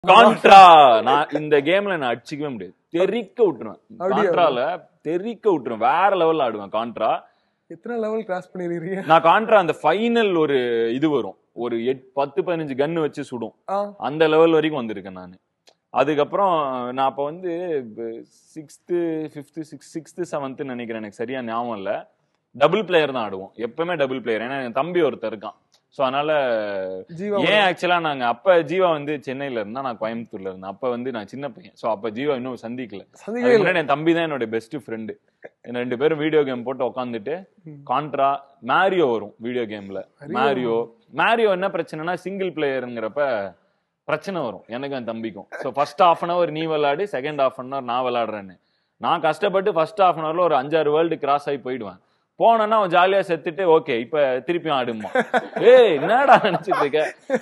Contra நான் இந்த கேம்ல நான் அடிச்சுக்கவே முடியாது தெறிக்க விட்டுருவேன் அப்படியா? கான்ட்ரால தெறிக்க விட்டுருவேன் வேற லெவல்ல ஆடுவேன் கான்ட்ரா எத்தனை லெவல் கிராஸ் பண்ணிருக்கீங்க நான் கான்ட்ரா அந்த ஃபைனல் ஒரு இது வரும் ஒரு எட் பத்து பதினஞ்சு கன்னு வச்சு சுடும் ஆ அந்த லெவல் வரைக்கும் வந்திருக்கேன் நான் அதுக்கப்புறம் நான் அப்போ வந்து sixth fifth six sixth seventh நினைக்கிறேன் எனக்கு சரியா ஞாபகம் இல்லை டபுள் பிளேயர் தான் ஆடுவோம் எப்பவுமே டபுள் பிளேயர் ஏன்னா என் தம்பி ஒருத்தர் இருக்கான் ஸோ அதனால ஜீவா ஏன் ஆக்சுவலா நாங்க அப்ப ஜீவா வந்து சென்னையில இருந்தா நான் கோயம்புத்தூர்ல இருந்தேன் அப்ப வந்து நான் சின்ன பையன் சோ அப்ப ஜீவா இன்னும் சந்திக்கல சந்திக்கவே அதுக்கு இல்லை முன்னாடி என் தம்பி தான் என்னோட பெஸ்ட் ஃப்ரெண்டு ரெண்டு பேரும் வீடியோ கேம் போட்டு உட்காந்துட்டு கான்ட்ரா மேரியோ வரும் வீடியோ கேம்ல மேரியோ மேரியோ என்ன பிரச்சனைனா சிங்கிள் பிளேயருங்கிறப்ப பிரச்சனை வரும் எனக்கு என் தம்பிக்கும் so first half an hour நீ விளையாடு செகண்ட் ஹாஃப் அன் அவர் நான் விளையாடுறேன்னு நான் கஷ்டப்பட்டு ஃபர்ஸ்ட் ஹாஃப் அன் அவர்ல ஒரு அஞ்சாறு வேர்ல்டு கிராஸ் ஆகி போயிடுவேன் போனேன்னா அவன் ஜாலியா செத்துட்டு ஓகே இப்ப திருப்பியும் ஆடுமா ஏய் என்னடா நினைச்சிட்டு இருக்க